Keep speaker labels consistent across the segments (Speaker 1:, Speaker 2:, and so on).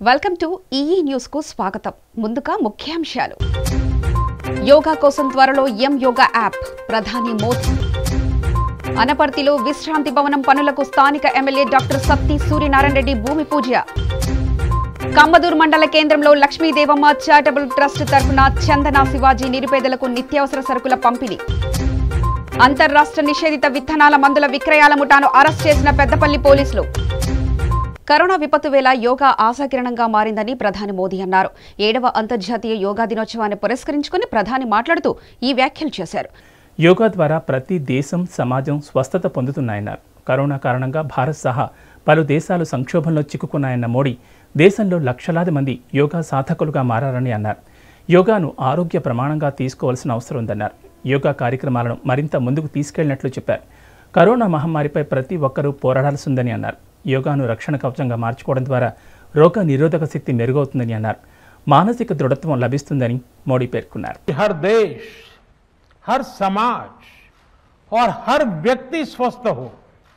Speaker 1: Welcome to EE news కు స్వాగతం ముందుగా ముఖ్యాంశాలు యోగా కోసం త్వరలో ఎం యోగా యాప్ ప్రధాని మోదీ అనపర్తిలో విశ్రాంతి భవనం పనులకు స్థానిక ఎమ్మెల్యే డాక్టర్ సత్తి సూర్యనారాయణ రెడ్డి భూమి పూజ కమ్మదూర్ మండల కేంద్రంలో లక్ష్మీదేవమ్మ చారిటబుల్ ట్రస్ట్ తరఫున చందన శివాజీ నిరుపేదలకు నిత్యావసర సరుకుల పంపిణీ అంతర్రాష్ట్ర నిషేధిత విత్తనాల మందుల విక్రయాల ముఠాను అరెస్ట్ చేసిన పెద్దపల్లి పోలీసులు కరోనా విపత్తు వేళ యోగా ఆశాకిరణంగా మారిందని ప్రధాని మోదీ అన్నారు ఏడవ అంతర్జాతీయ యోగా దినోత్సవాన్ని పురస్కరించుకుని ప్రధాని మాట్లాడుతూ ఈ వ్యాఖ్యలు చేశారు
Speaker 2: యోగా ద్వారా ప్రతి దేశం సమాజం స్వస్థత పొందుతున్నాయన్నారు కరోనా కారణంగా భారత్ సహా పలు దేశాలు సంక్షోభంలో చిక్కుకున్నాయన్న మోడీ దేశంలో లక్షలాది మంది యోగా సాధకులుగా మారారని అన్నారు యోగాను ఆరోగ్య ప్రమాణంగా తీసుకోవాల్సిన అవసరం ఉందన్నారు యోగా కార్యక్రమాలను మరింత ముందుకు తీసుకెళ్లినట్లు చెప్పారు కరోనా మహమ్మారిపై ప్రతి ఒక్కరూ పోరాడాల్సి ఉందని అన్నారు యోగాను రక్షణ కవచంగా మార్చుకోవడం ద్వారా రోగ నిరోధక శక్తి మెరుగవుతుందని అన్నారు మానసిక దృఢత్వం లభిస్తుందని మోడీ పేర్కొన్నారు
Speaker 3: हर देश हर समाज और हर व्यक्ति स्वस्थ हो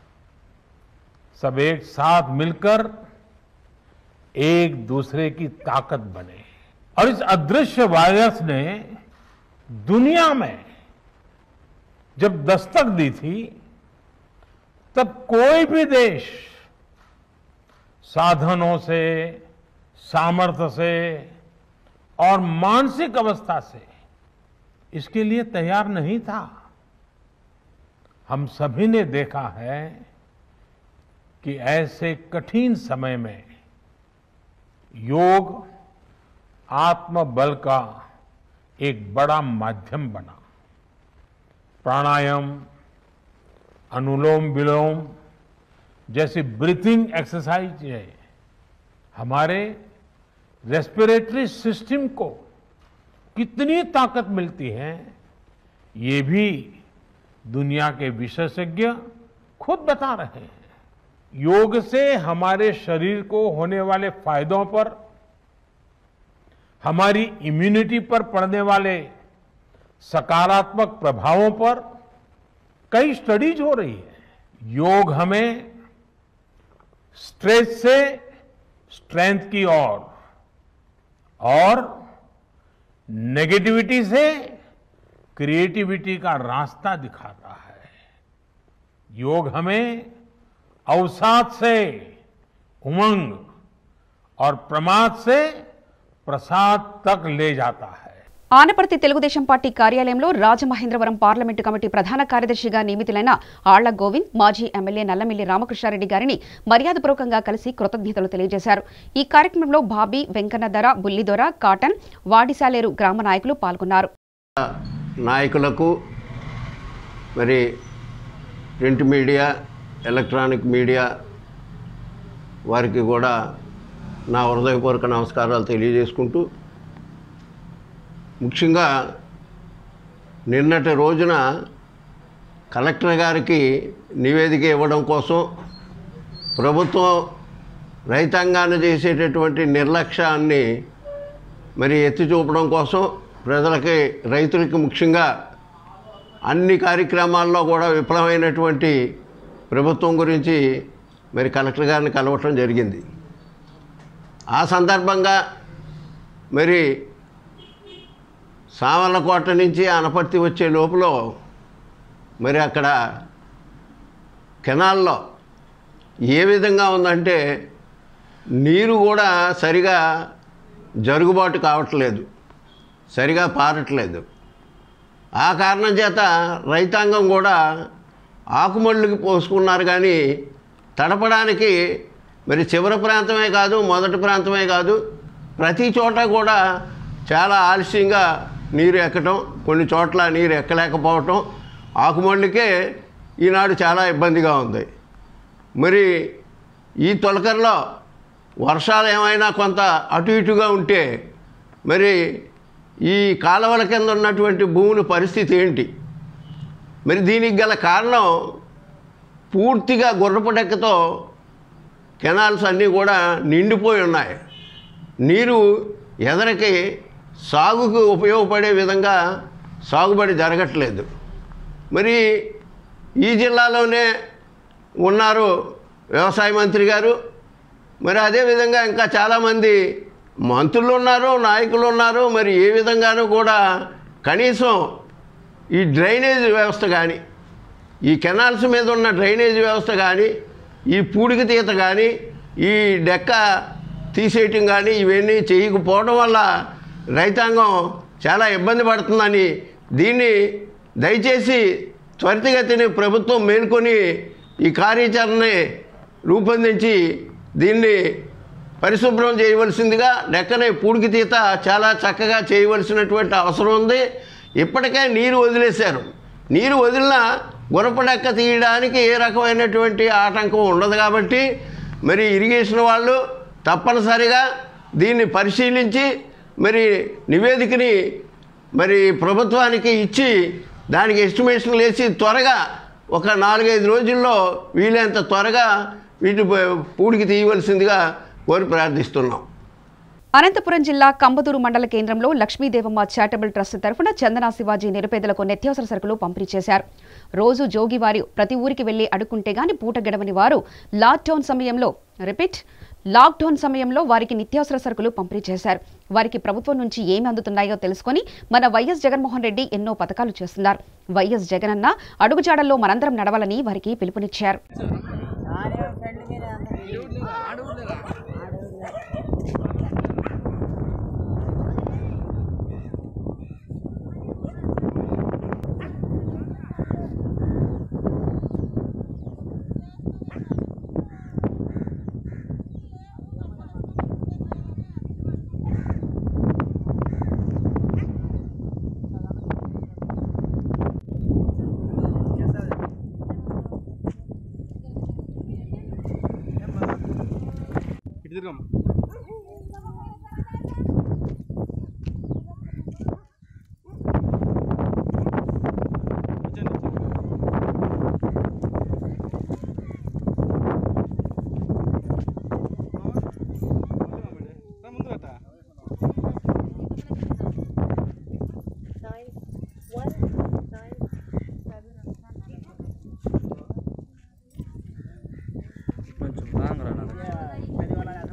Speaker 3: सब एक साथ मिलकर एक दूसरे की ताकत बने और इस अदृश्य वायरस ने दुनिया में जब दस्तक दी थी तब कोई भी देश साधनों से सामर्थ्य से और मानसिक अवस्था से इसके लिए तैयार नहीं था हम सभी ने देखा है कि ऐसे कठिन समय में योग आत्मबल का एक बड़ा माध्यम बना प्राणायाम अनुलोम विलोम जैसी ब्रीथिंग एक्सरसाइज है हमारे रेस्पिरेटरी सिस्टम को कितनी ताकत मिलती है ये भी दुनिया के विशेषज्ञ खुद बता रहे हैं योग से हमारे शरीर को होने वाले फायदों पर हमारी इम्यूनिटी पर पड़ने वाले सकारात्मक प्रभावों पर कई स्टडीज हो रही है योग हमें स्ट्रेस से स्ट्रेंथ की ओर और नेगेटिविटी से क्रिएटिविटी का रास्ता दिखाता है योग हमें अवसाद से उमंग और प्रमाद से प्रसाद तक ले जाता है
Speaker 1: ఆనపర్తి తెలుగుదేశం పార్టీ కార్యాలయంలో రాజమహేంద్రవరం పార్లమెంటు కమిటీ ప్రధాన కార్యదర్శిగా నియమితులైన ఆళ్ల గోవింద్ మాజీ ఎమ్మెల్యే నల్లమిల్లి రామకృష్ణారెడ్డి గారిని మర్యాదపూర్వకంగా కలిసి కృతజ్ఞతలు తెలియజేశారు ఈ కార్యక్రమంలో బాబీ వెంకన్నధర బుల్లిదొర కాటన్ వాడిసాలేరు గ్రామ నాయకులు పాల్గొన్నారు
Speaker 4: నాయకులకు మరి ప్రింట్ మీడియా ఎలక్ట్రానిక్ మీడియా వారికి కూడా నా హృదయపూర్వక నమస్కారాలు తెలియజేసుకుంటూ ముఖ్యంగా నిన్నటి రోజున కలెక్టర్ గారికి నివేదిక ఇవ్వడం కోసం ప్రభుత్వం రైతాంగాన్ని చేసేటటువంటి నిర్లక్ష్యాన్ని మరి ఎత్తి చూపడం కోసం ప్రజలకి రైతులకి ముఖ్యంగా అన్ని కార్యక్రమాల్లో కూడా విఫలమైనటువంటి ప్రభుత్వం గురించి మరి కలెక్టర్ గారిని కలవటం జరిగింది ఆ సందర్భంగా మరి సామర్లకోట నుంచి అనపర్తి వచ్చే లోపల మరి అక్కడ కెనాల్లో ఏ విధంగా ఉందంటే నీరు కూడా సరిగా జరుగుబాటు కావట్లేదు సరిగా పారట్లేదు ఆ కారణం చేత రైతాంగం కూడా ఆకుమళ్ళుకి పోసుకున్నారు కానీ తడపడానికి మరి చివరి ప్రాంతమే కాదు మొదటి ప్రాంతమే కాదు ప్రతి చోట కూడా చాలా ఆలస్యంగా నీరు ఎక్కటం కొన్ని చోట్ల నీరు ఎక్కలేకపోవటం ఆకుమళ్ళుకే ఈనాడు చాలా ఇబ్బందిగా ఉంది మరి ఈ తొలకరలో వర్షాలు ఏమైనా కొంత అటు ఇటుగా ఉంటే మరి ఈ కాలువల కింద ఉన్నటువంటి భూముల పరిస్థితి ఏంటి మరి దీనికి గల కారణం పూర్తిగా గుర్రపడెక్కతో కెనాల్స్ అన్నీ కూడా నిండిపోయి ఉన్నాయి నీరు ఎదరికి సాగుకు ఉపయోగపడే విధంగా సాగుబడి జరగట్లేదు మరి ఈ జిల్లాలోనే ఉన్నారు వ్యవసాయ మంత్రి గారు మరి అదేవిధంగా ఇంకా చాలామంది మంత్రులు ఉన్నారు నాయకులు ఉన్నారు మరి ఏ విధంగానూ కూడా కనీసం ఈ డ్రైనేజ్ వ్యవస్థ కానీ ఈ కెనాల్స్ మీద ఉన్న డ్రైనేజ్ వ్యవస్థ కానీ ఈ పూడికి తీత కానీ ఈ డెక్క తీసేయటం కానీ ఇవన్నీ చేయకపోవడం వల్ల రైతాంగం చాలా ఇబ్బంది పడుతుందని దీన్ని దయచేసి త్వరితగతిని ప్రభుత్వం మేల్కొని ఈ కార్యాచరణని రూపొందించి దీన్ని పరిశుభ్రం చేయవలసిందిగా డెక్కనే పూడికి తీత చాలా చక్కగా చేయవలసినటువంటి అవసరం ఉంది ఇప్పటికే నీరు వదిలేశారు నీరు వదిలినా గురప డెక్క తీయడానికి ఏ రకమైనటువంటి ఆటంకం ఉండదు కాబట్టి మరి ఇరిగేషన్ వాళ్ళు తప్పనిసరిగా దీన్ని పరిశీలించి మరి నివేదికని మరి ప్రభుత్వానికి ఇచ్చి దానికి ఎస్టిమేషన్లు వేసి త్వరగా ఒక నాలుగైదు రోజుల్లో వీలైనంత త్వరగా వీటి పూడికి తీయవలసిందిగా కోరి ప్రార్థిస్తున్నాం
Speaker 1: అనంతపురం జిల్లా కంబదూరు మండల కేంద్రంలో లక్ష్మీదేవమ్మ చారిటబుల్ ట్రస్ట్ తరఫున చందన శివాజీ నిరుపేదలకు నిత్యావసర సరుకులు పంపిణీ చేశారు రోజు జోగి వారి ప్రతి ఊరికి వెళ్లి అడుక్కుంటే గాని పూట గడవని వారు లాక్డౌన్ సమయంలో రిపీట్ లాక్డౌన్ సమయంలో వారికి నిత్యావసర సరుకులు పంపిణీ చేశారు వారికి ప్రభుత్వం నుంచి ఏమి అందుతున్నాయో తెలుసుకొని మన వైఎస్ జగన్మోహన్ రెడ్డి ఎన్నో పథకాలు చేస్తున్నారు వైఎస్ జగనన్న అడుగుజాడల్లో మనందరం నడవాలని వారికి పిలుపునిచ్చారు
Speaker 5: ఇటు తిరగమ్మ వచ్చేయండి, వచ్చేయండి. ముందు రా బిడ్డ. రా ముందు పెట్ట కొంచెం రాంగ్ రా నాన్న.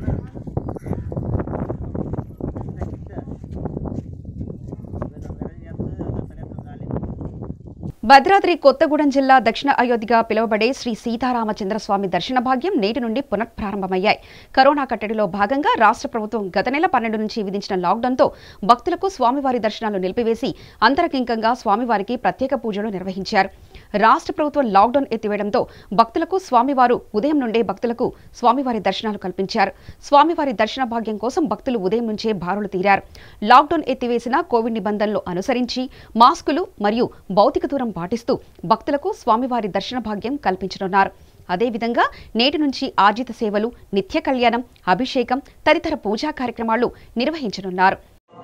Speaker 1: భద్రాద్రి కొత్తగూడెం జిల్లా దక్షిణ అయోధ్యగా పిలువబడే శ్రీ సీతారామచంద్రస్వామి దర్శన భాగ్యం నేటి నుండి పునఃప్రారంభమయ్యాయి కరోనా కట్టడిలో భాగంగా రాష్ట్ర ప్రభుత్వం గత నెల పన్నెండు నుంచి విధించిన లాక్డౌన్తో భక్తులకు స్వామివారి దర్శనాలు నిలిపివేసి అంతరకింకంగా స్వామివారికి ప్రత్యేక పూజలు నిర్వహించారు రాష్ట్ర ప్రభుత్వం లాక్డౌన్ ఎత్తివేయడంతో భక్తులకు స్వామివారు ఉదయం నుండే భక్తులకు స్వామివారి దర్శనాలు కల్పించారు స్వామివారి దర్శన భాగ్యం కోసం భక్తులు ఉదయం నుంచే బారులు తీరారు లాక్డౌన్ ఎత్తివేసిన కోవిడ్ నిబంధనలు అనుసరించి మాస్కులు మరియు భౌతిక దూరం పాటిస్తూ భక్తులకు స్వామివారి దర్శన భాగ్యం కల్పించనున్నారు అదేవిధంగా నేటి నుంచి ఆర్జిత సేవలు నిత్య కళ్యాణం అభిషేకం తదితర పూజా కార్యక్రమాలు నిర్వహించనున్నారు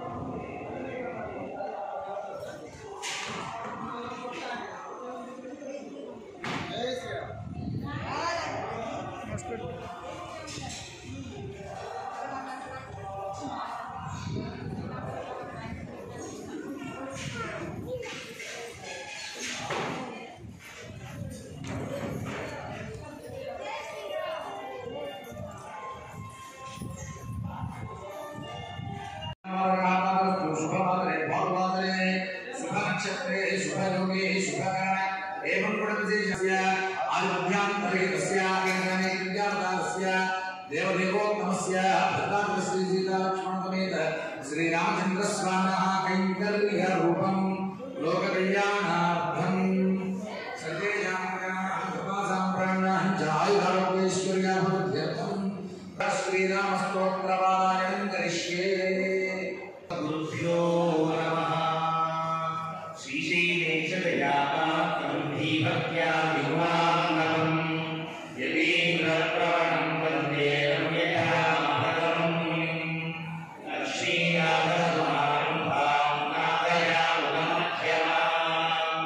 Speaker 6: शुभमात्रे भागमात्रे शुभनक्षत्रे शुभयोगे शुभकरण एवं गुणविशेषस्य आदिमध्यान्तरहितस्य अग्रगामे विद्यावतारस्य देवदेवोत्तमस्य भद्राद्रश्री सीतालक्ष्मणसमेत श्रीरामचन्द्रस्वामिनः कैङ्कर्यरूपं लोककल्याणार्थम् सर्वे यामगणाः कृपासाम्प्राण्याः च आयुरारोग्यैश्वर्याभिवृद्ध्यर्थम् श्रीरामस्तोत्रपारायणं करिष्ये
Speaker 7: गुरुभ्यो नमः श्रीशैलेशदयापात्रं धीभक्त्या विभुवाङ्गम् यतीन्द्रप्रवणं वन्दे रम्यजामहरम् लक्ष्मीनाथसमारम्भां नादयामुनमध्यमाम्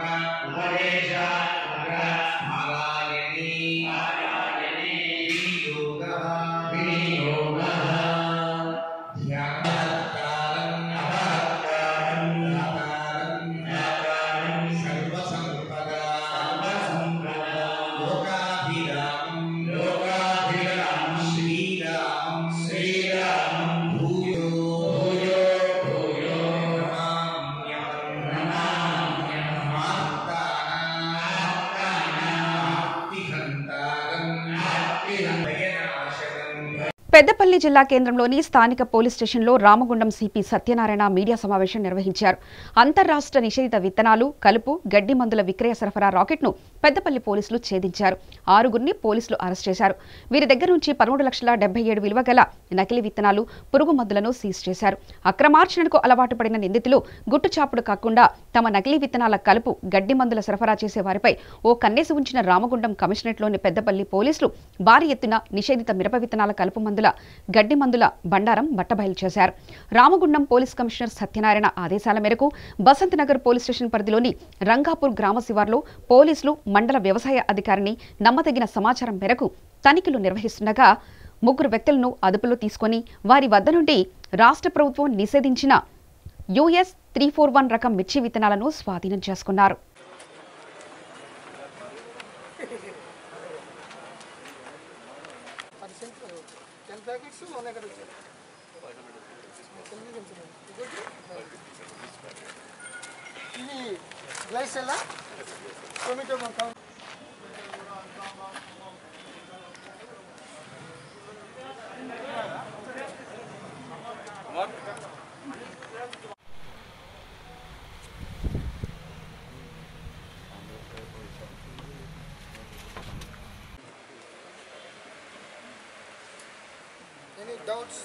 Speaker 7: ఉపదేశ
Speaker 6: నారాయణీ వినియోగః
Speaker 7: వినియోగః
Speaker 6: ధ్యానకాలం
Speaker 7: అహంకారం
Speaker 6: జ్ఞాతారం
Speaker 7: జ్ఞాతారం
Speaker 6: సర్వసంపదా
Speaker 7: సర్వసంపదా
Speaker 6: లోకాభిరామం
Speaker 7: లోకాభిరామం
Speaker 6: శ్రీరామం
Speaker 7: శ్రీరామం
Speaker 6: భూయో
Speaker 7: భూయో భూయో
Speaker 6: నమామ్యహం
Speaker 7: నమామ్యహం
Speaker 1: పెద్దపల్లి జిల్లా కేంద్రంలోని స్థానిక పోలీస్ స్టేషన్లో రామగుండం సిపి సత్యనారాయణ మీడియా సమావేశం నిర్వహించారు అంతర్రాష్ట్ర నిషేధిత విత్తనాలు కలుపు గడ్డి మందుల విక్రయ సరఫరా రాకెట్ను పెద్దపల్లి పోలీసులు ఛేదించారు ఆరుగురిని పోలీసులు అరెస్ట్ చేశారు వీరి దగ్గర నుంచి పదమూడు లక్షల డెబ్బై ఏడు విలువ గల నకిలీ విత్తనాలు పురుగు మందులను సీజ్ చేశారు అక్రమార్చనకు అలవాటు పడిన నిందితులు గుట్టుచాపుడు కాకుండా తమ నకిలీ విత్తనాల కలుపు గడ్డి మందుల సరఫరా చేసే వారిపై ఓ కన్నేసి ఉంచిన రామగుండం కమిషనరేట్లోని పెద్దపల్లి పోలీసులు భారీ ఎత్తున నిషేధిత మిరప విత్తనాల కలుపు మందుల గడ్డి మందుల బండారం బట్టబయలు చేశారు రామగుండం పోలీస్ కమిషనర్ సత్యనారాయణ ఆదేశాల మేరకు బసంత్ నగర్ పోలీస్ స్టేషన్ పరిధిలోని రంగాపూర్ గ్రామ శివార్లో పోలీసులు మండల వ్యవసాయ అధికారిని నమ్మదగిన సమాచారం మేరకు తనిఖీలు నిర్వహిస్తుండగా ముగ్గురు వ్యక్తులను అదుపులో తీసుకొని వారి వద్ద నుండి రాష్ట్ర ప్రభుత్వం నిషేధించిన యుఎస్ త్రీ ఫోర్ వన్ రకం మిర్చి విత్తనాలను స్వాధీనం చేసుకున్నారు
Speaker 8: ఇది గ్లైసెల్లా టొమాటో మొక్క ఎనీ డౌట్స్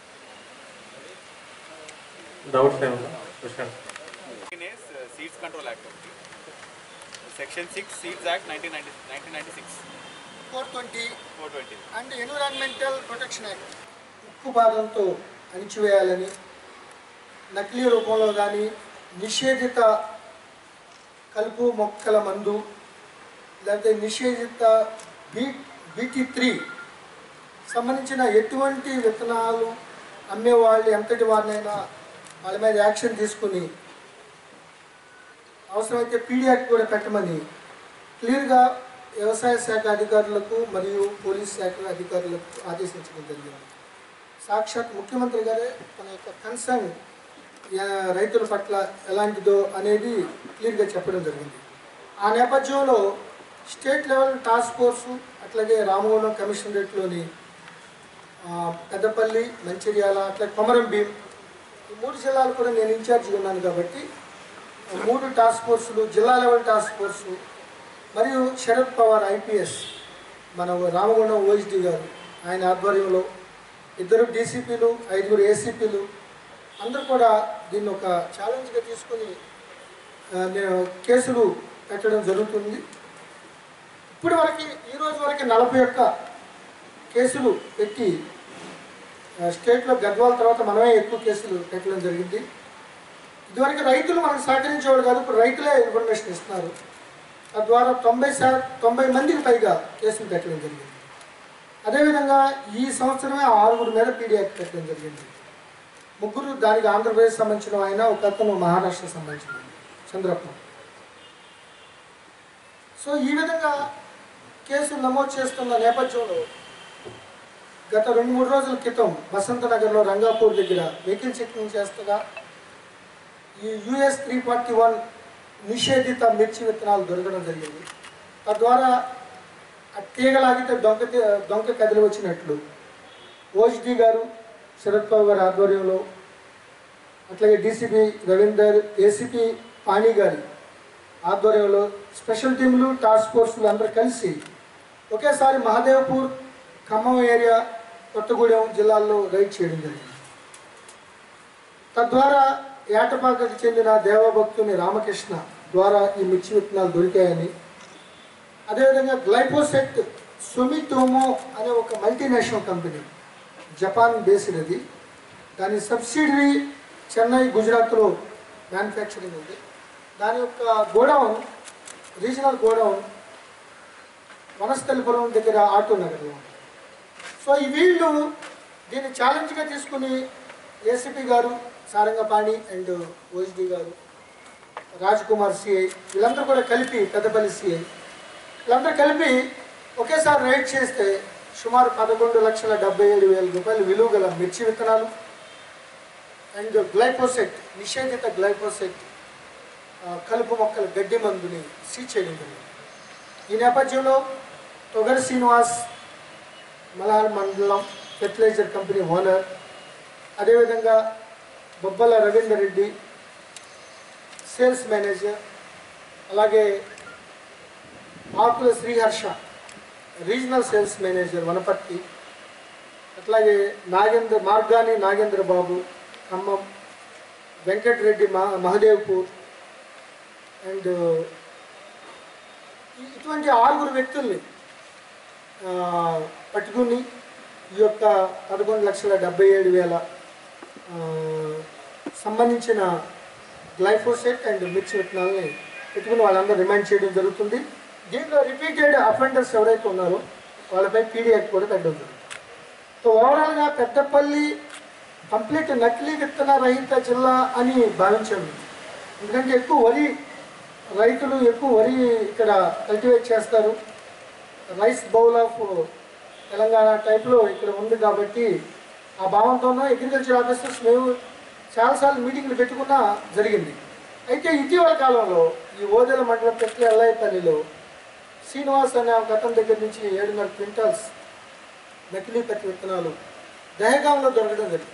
Speaker 5: డౌట్స్ ఏమన్నా question
Speaker 9: is uh, Seeds Control Act ఒకటి section six seeds act nineteen ninety nineteen ninety six
Speaker 8: four twenty
Speaker 9: four twenty
Speaker 8: and environmental protection act ఉక్కు బాధంతో అణిచివేయాలని నకిలీ రూపంలో కానీ నిషేధిత కలుపు మొక్కల మందు లేకపోతే నిషేధిత బీ బీటీ త్రీ సంబంధించిన ఎటువంటి విత్తనాలు అమ్మేవాళ్ళు ఎంతటి వారినైనా వాళ్ళ మీద యాక్షన్ తీసుకుని అవసరమైతే పీడియాక్ కూడా పెట్టమని క్లియర్గా వ్యవసాయ శాఖ అధికారులకు మరియు పోలీస్ శాఖ అధికారులకు ఆదేశించడం జరిగింది సాక్షాత్ ముఖ్యమంత్రి గారే తన యొక్క కన్సర్న్ రైతుల పట్ల ఎలాంటిదో అనేది క్లియర్గా చెప్పడం జరిగింది ఆ నేపథ్యంలో స్టేట్ లెవెల్ టాస్క్ ఫోర్సు అట్లాగే రామగుండం కమిషనరేట్లోని ఆ, పెద్దపల్లి మంచిర్యాల అట్లా కొమరం భీం ఈ మూడు జిల్లాలు కూడా నేను ఇన్ఛార్జిగా ఉన్నాను కాబట్టి మూడు టాస్క్ ఫోర్సులు జిల్లా లెవెల్ టాస్క్ ఫోర్సు మరియు శరద్ పవార్ ఐపీఎస్ మన రామగుండం ఓఎస్డి గారు ఆయన ఆధ్వర్యంలో ఇద్దరు డీసీపీలు ఐదుగురు ఏసీపీలు అందరూ కూడా దీన్ని ఒక ఛాలెంజ్గా తీసుకొని ఆ, నేను కేసులు పెట్టడం జరుగుతుంది ఇప్పటి వరకు ఈ రోజు వరకు నలభై ఒక్క కేసులు పెట్టి ఆ, స్టేట్లో గద్వాల తర్వాత మనమే ఎక్కువ కేసులు పెట్టడం జరిగింది ఇదివరకు రైతులు మనకు సహకరించేవాడు కాదు ఇప్పుడు రైతులే ఇన్ఫర్మేషన్ ఇస్తున్నారు తద్వారా తొంభై శా తొంభై మందికి పైగా కేసులు పెట్టడం జరిగింది అదేవిధంగా ఈ సంవత్సరమే ఆరుగురు మీద పీడియాక్ పెట్టడం జరిగింది ముగ్గురు దానికి ఆంధ్రప్రదేశ్ సంబంధించిన ఆయన ఒక అతను మహారాష్ట్ర సంబంధించిన ఆయన, చంద్రప్ప సో ఈ విధంగా కేసులు నమోదు చేస్తున్న నేపథ్యంలో గత రెండు మూడు రోజుల క్రితం వసంత నగర్లో రంగాపూర్ దగ్గర వెహికల్ చెకింగ్ చేస్తగా ఈ యుఎస్ త్రీ ఫార్టీ వన్ నిషేధిత మిర్చి విత్తనాలు దొరకడం జరిగింది తద్వారా ఆ తీగలాగితే దొంగ తీ- దొంగ కదిలి వచ్చినట్లు ఓహెచ్డి గారు శరత్ బాబు గారి ఆధ్వర్యంలో అట్లాగే డీసీపీ రవీందర్ ఏసీపీ పాణి గారి ఆధ్వర్యంలో స్పెషల్ టీములు టాస్క్ ఫోర్సులు అందరూ కలిసి ఒకేసారి మహదేవ్పూర్ ఖమ్మం ఏరియా కొత్తగూడెం జిల్లాల్లో రైడ్ చేయడం జరిగింది తద్వారా ఏటపాకకు చెందిన దేవభక్తుని రామకృష్ణ ద్వారా ఈ మిర్చి విత్తనాలు దొరికాయని అదేవిధంగా గ్లైపోసెట్ సొమిటోమో అనే ఒక మల్టీనేషనల్ కంపెనీ జపాన్ బేస్డ్ అది దాని సబ్సిడరీ చెన్నై గుజరాత్లో మ్యానుఫ్యాక్చరింగ్ ఉంది దాని యొక్క గోడౌన్ రీజనల్ గోడౌన్ వనస్థలిపురం దగ్గర ఆటో నగర్లో ఉంది. సో ఈ వీళ్ళు దీన్ని ఛాలెంజ్గా తీసుకుని ఏసీపీ గారు సారంగపాణి అండ్ ఓఎస్డి గారు రాజ్ కుమార్ సిఐ వీళ్ళందరూ కూడా కలిపి పెద్దపల్లి సిఐ వీళ్ళందరూ కలిపి ఒకేసారి రైడ్ చేస్తే సుమారు పదకొండు లక్షల డెబ్బై ఏడు వేల రూపాయలు విలువ గల మిర్చి విత్తనాలు అండ్ గ్లైఫోసెట్ నిషేధిత గ్లైఫోసెట్ ఆ, కలుపు మొక్కల గడ్డి మందుని సీజ్ చేయడం జరిగింది ఈ నేపథ్యంలో తొగరి శ్రీనివాస్ మలహార్ మండలం ఫెర్టిలైజర్ కంపెనీ ఓనర్ అదేవిధంగా బొబ్బల రవీందర్ రెడ్డి సేల్స్ మేనేజర్ అలాగే Akula Sriharsha regional sales manager Wanaparthy అట్లాగే నాగేంద్ర మార్గాని నాగేంద్ర బాబు ఖమ్మం వెంకటరెడ్డి మా మహదేవ్పూర్ అండ్ ఇటువంటి ఆరుగురు వ్యక్తుల్ని ఆ, పట్టుకుని ఈ యొక్క పదకొండు లక్షల డెబ్బై ఏడు వేల ఆ, సంబంధించిన గ్లైఫోసెట్ అండ్ మిర్చి విత్తనాలని పెట్టుకుని వాళ్ళందరూ రిమైండ్ చేయడం జరుగుతుంది దీంట్లో రిపీటెడ్ అఫెండర్స్ ఎవరైతే ఉన్నారో వాళ్ళపై పీడీ యాక్ట్ కూడా పెట్టడం జరుగుతుంది సో ఓవరాల్గా పెద్దపల్లి కంప్లీట్ నకిలీ విత్తన రహిత జిల్లా అని భావించాము ఎందుకంటే ఎక్కువ వరి రైతులు ఎక్కువ వరి ఇక్కడ కల్టివేట్ చేస్తారు రైస్ బౌల్ ఆఫ్ తెలంగాణ టైప్లో ఇక్కడ ఉంది కాబట్టి ఆ భావంతోనూ అగ్రికల్చర్ ఆఫీసర్స్ మేము చాలాసార్లు మీటింగ్లు పెట్టుకున్నా జరిగింది అయితే ఇటీవల కాలంలో ఈ ఓదెల మండలం పెట్ల ఎల్లాయిపల్లిలో శ్రీనివాస్ అనే ఒక అతని దగ్గర నుంచి ఏడున్నర క్వింటాల్స్ నకిలీ పత్తి విత్తనాలు దహగాంలో దొరకడం జరిగింది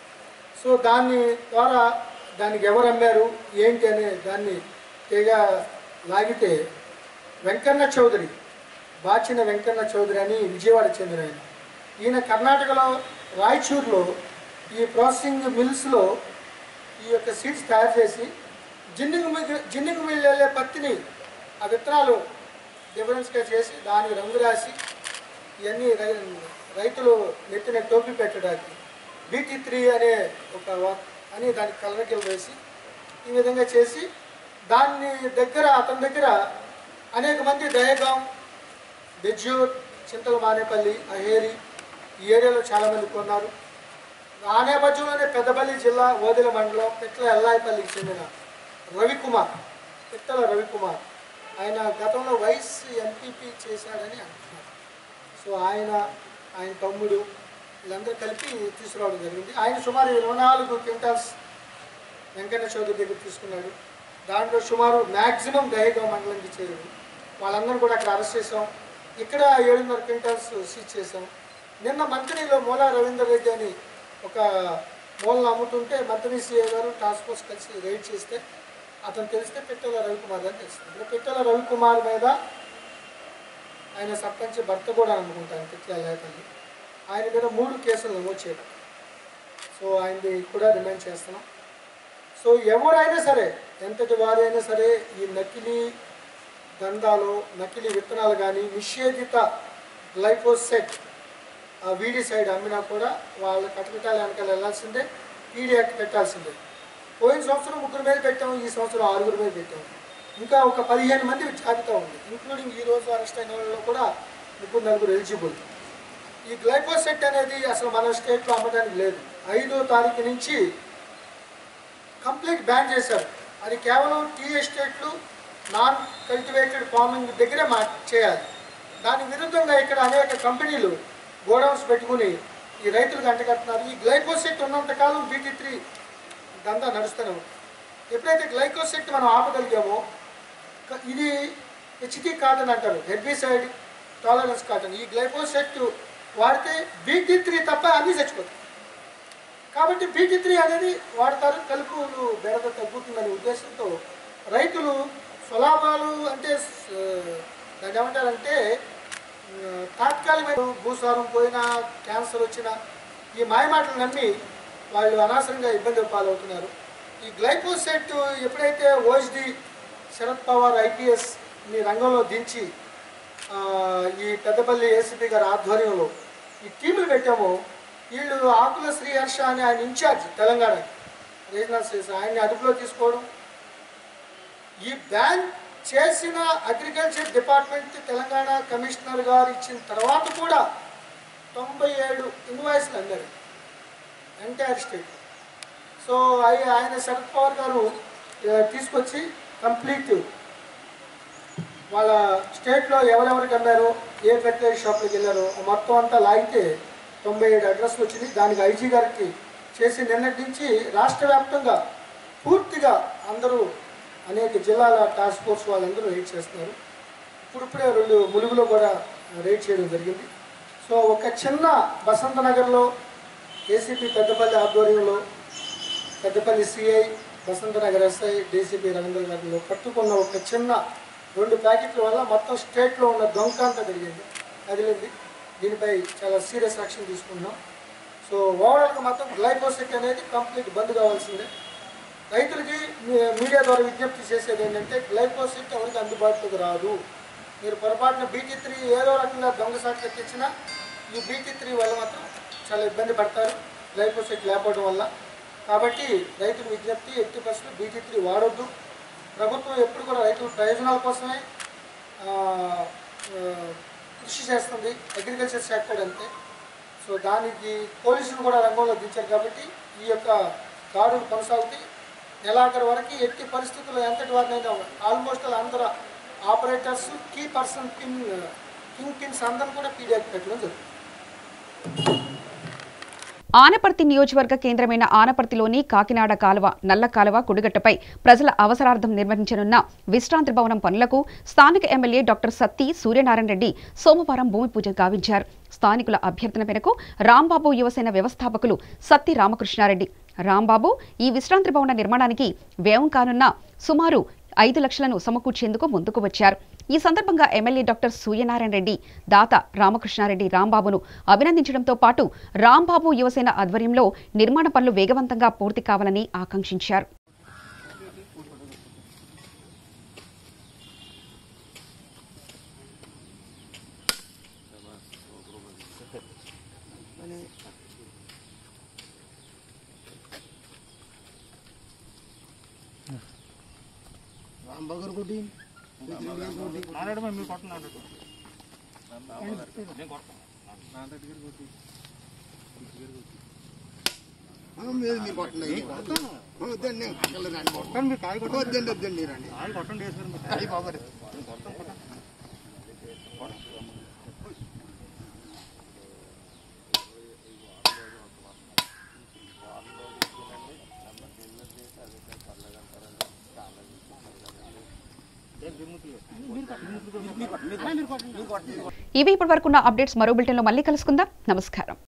Speaker 8: సో దాన్ని ద్వారా దానికి ఎవరు అమ్మారు ఏంటి అనే దాన్ని తెగ లాగితే వెంకన్న చౌదరి బాచిన వెంకన్న చౌదరి అని విజయవాడ చెందిన ఆయన ఈయన కర్ణాటకలో రాయచూర్లో ఈ ప్రాసెసింగ్ మిల్స్లో ఈ యొక్క సీడ్స్ తయారు చేసి జిన్నింగ్ మిల్ జిన్నింగ్ మిల్ వెళ్ళే పత్తిని ఆ విత్తనాలు డిఫరెన్స్గా చేసి దానికి రంగు రాసి ఇవన్నీ రై రైతులు నెత్తిన టోపీ పెట్టడానికి బీటీ త్రీ అనే ఒక వా- అని దానికి కలరకిలు వేసి ఈ విధంగా చేసి దాన్ని దగ్గర అతని దగ్గర అనేక మంది దయగాం బెజ్జూర్ చింతల మానేపల్లి అహేరి ఈ ఏరియాలో చాలామంది కొన్నారు ఆ నేపథ్యంలోనే పెద్దపల్లి జిల్లా ఓదెల మండలం పిట్ల ఎల్లాయిపల్లికి చెందిన రవికుమార్ పిట్టల రవికుమార్ ఆయన గతంలో వైస్ ఎంపీపీ చేశాడని అంటున్నారు సో ఆయన ఆయన తమ్ముడు వీళ్ళందరూ కలిపి తీసుకురావడం జరిగింది ఆయన సుమారు ఇరవై నాలుగు క్వింటాల్స్ వెంకన్న చౌదరి దగ్గర తీసుకున్నాడు దాంట్లో సుమారు మ్యాక్సిమం దహేగా మండలంకి ఇచ్చేది వాళ్ళందరూ కూడా అక్కడ అరెస్ట్ చేసాం ఇక్కడ ఏడున్నర క్వింటాల్స్ సీజ్ చేసాం నిన్న మంత్రిలో మూలా రవీందర్ రెడ్డి అని ఒక మూలను అమ్ముతుంటే మంత్రి సిఐ గారు టాస్క్ ఫోర్స్ కలిసి రైడ్ చేస్తే అతను తెలిస్తే పిట్టల రవికుమార్ అని తెలిసింది ఇప్పుడు పిట్టల రవికుమార్ మీద ఆయన సర్పంచ్ భర్త కూడా అనుకుంటాను పిట్ల ఆయన మీద మూడు కేసులు నమోదు చేయడం సో ఆయనది కూడా రిమైండ్ చేస్తున్నాం సో ఎవరైనా సరే ఎంతటి వారైనా సరే ఈ నకిలీ దందాలు నకిలీ విత్తనాలు కానీ నిషేధిత గ్లైఫోసెట్ ఆ వీడి సైడ్ అమ్మినా కూడా వాళ్ళ కటకటాల వెనకాల వెళ్ళాల్సిందే పీడీ యాక్ట్ పెట్టాల్సిందే పోయిన సంవత్సరం ముగ్గురు మీద పెట్టాము ఈ సంవత్సరం ఆరుగురు మీద పెట్టాము ఇంకా ఒక పదిహేను మంది జాబితా ఉంది ఇంక్లూడింగ్ ఈ రోజు అరెస్ట్ అయిన వాళ్ళలో కూడా ముగ్గురు నలుగురు ఎలిజిబుల్ ఈ గ్లైఫోసెట్ అనేది అసలు మన స్టేట్లో అమ్మడానికి లేదు ఐదో తారీఖు నుంచి కంప్లీట్ బ్యాన్ చేశారు అది కేవలం టీ ఎస్టేట్లు నాన్ కల్టివేటెడ్ ఫార్మింగ్ దగ్గరే మా చేయాలి దాని విరుద్ధంగా ఇక్కడ అనేక కంపెనీలు గోడౌన్స్ పెట్టుకుని ఈ రైతులకు అంటగడుతున్నారు ఈ గ్లైకోసెట్ ఉన్నంతకాలం బీటీ త్రీ దందా నడుస్తూనే ఉంది ఎప్పుడైతే గ్లైకోసెట్ మనం ఆపగలిగామో క- ఇది హెచ్టీ కాటన్ అంటారు హెర్బిసైడ్ టాలరెన్స్ కాటన్ ఈ గ్లైకోసెట్ వాడితే బీటీ త్రీ తప్ప అన్నీ చచ్చిపోతాయి కాబట్టి బీటీ త్రీ అనేది వాడతారు కలుపులు బెరద తగ్గుతుందనే ఉద్దేశంతో రైతులు స్వలాభాలు అంటే స- దాన్ని ఏమంటారంటే ఆ, తాత్కాలికమైన భూసారం పోయినా క్యాన్సర్ వచ్చినా ఈ మాయమాటలు నమ్మి వాళ్ళు అనవసరంగా ఇబ్బందులు పాలవుతున్నారు ఈ గ్లైకోసెట్ ఎప్పుడైతే ఓఎస్డి శరద్ పవార్ ఐపీఎస్ని రంగంలో దించి ఆ, ఈ పెద్దపల్లి ఏసీపీ గారి ఆధ్వర్యంలో ఈ టీములు పెట్టామో వీళ్ళు ఆకుల శ్రీహర్ష అని ఆయన ఇన్ఛార్జ్ తెలంగాణ రీజనల్ సేల్స్ ఆయన్ని అదుపులో తీసుకోవడం ఈ బ్యాన్ చేసిన అగ్రికల్చర్ డిపార్ట్మెంట్ తెలంగాణ కమిషనర్ గారు ఇచ్చిన తర్వాత కూడా తొంభై ఏడు ఇన్వాయిస్లు అన్నారు ఎంటైర్ స్టేట్ సో అయి ఆయన శరద్ పవార్ గారు ఆ, తీసుకొచ్చి కంప్లీట్ వాళ్ళ స్టేట్లో ఎవరెవరికి అమ్మారో ఏ ఫెర్టిలైజర్ షాప్లకు వెళ్ళారో ఆ మొత్తం అంతా లాగితే తొంభై ఏడు అడ్రస్లు వచ్చింది దానికి ఐజీ గారికి చేసి నిన్నటి నుంచి రాష్ట్ర వ్యాప్తంగా పూర్తిగా అందరూ అనేక జిల్లాల టాస్క్ ఫోర్స్ వాళ్ళందరూ రైడ్ చేస్తున్నారు ఇప్పుడిప్పుడే రెండు ములుగులో కూడా రైడ్ చేయడం జరిగింది సో ఒక చిన్న బసంత నగర్లో ఏసీపీ పెద్దపల్లి ఆధ్వర్యంలో Peddapalli CI Basantha Nagar SI DCP Ravindra గారిలో పట్టుకున్న ఒక చిన్న రెండు ప్యాకెట్ల వల్ల మొత్తం స్టేట్లో ఉన్న దొంగ అంతా జరిగింది కదిలింది దీనిపై చాలా సీరియస్ యాక్షన్ తీసుకుంటున్నాం సో ఓవరాల్గా మాత్రం గ్లైకోసెట్ అనేది కంప్లీట్ బంద్ కావాల్సిందే రైతులకి మీ- మీడియా ద్వారా విజ్ఞప్తి చేసేది ఏంటంటే గ్లైకోసెట్ ఎవరికి అందుబాటులోకి రాదు మీరు పొరపాటున బీటీ త్రీ ఏదో రకంగా దొంగ సాట్లు తెచ్చినా ఈ బీటీ త్రీ వల్ల మాత్రం చాలా ఇబ్బంది పడతారు గ్లైకోసెట్ లేకపోవడం వల్ల కాబట్టి రైతుల విజ్ఞప్తి ఎట్టి పరిస్థితులు బీటీ త్రీ వాడొద్దు ప్రభుత్వం ఎప్పుడు కూడా రైతుల ప్రయోజనాల కోసమే ఆ, ఆ, కృషి చేస్తుంది అగ్రికల్చర్ శాఖ కూడా అంతే సో దానికి పోలీసులు కూడా రంగంలో దించారు కాబట్టి ఈ యొక్క దాడులు కొనసాగుతాయి నెలాఖరు వరకు ఎట్టి పరిస్థితుల్లో ఎంతటి వారినైనా ఆల్మోస్ట్ అందరూ operators key person pin king pins అందరూ కూడా పీడియాకి పెట్టడం జరుగుతుంది
Speaker 1: ఆనపర్తి నియోజకవర్గ కేంద్రమైన ఆనపర్తిలోని కాకినాడ కాలువ నల్ల కాలువ కుడిగట్టపై ప్రజల అవసరార్థం నిర్వహించనున్న విశ్రాంతి భవనం పనులకు స్థానిక ఎమ్మెల్యే డాక్టర్ సత్తి సూర్యనారాయణ రెడ్డి సోమవారం భూమి పూజ గావించారు స్థానికుల అభ్యర్థన మేరకు రాంబాబు యువసేన వ్యవస్థాపకులు సత్తి రామకృష్ణారెడ్డి రాంబాబు ఈ విశ్రాంతి భవన నిర్మాణానికి వ్యయం కానున్న సుమారు ఐదు లక్షలను సమకూర్చేందుకు ముందుకు వచ్చారు ఈ సందర్భంగా ఎమ్మెల్యే డాక్టర్ సూర్యనారాయణ రెడ్డి దాత రామకృష్ణారెడ్డి రాంబాబును అభినందించడంతో పాటు రాంబాబు యువసేన ఆధ్వర్యంలో నిర్మాణ పనులు వేగవంతంగా పూర్తి కావాలని ఆకాంక్షించారు ఇవి ఇప్పటి వరకున్న అప్డేట్స్ మరో బులెటిన్లో మళ్ళీ కలుసుకుందాం నమస్కారం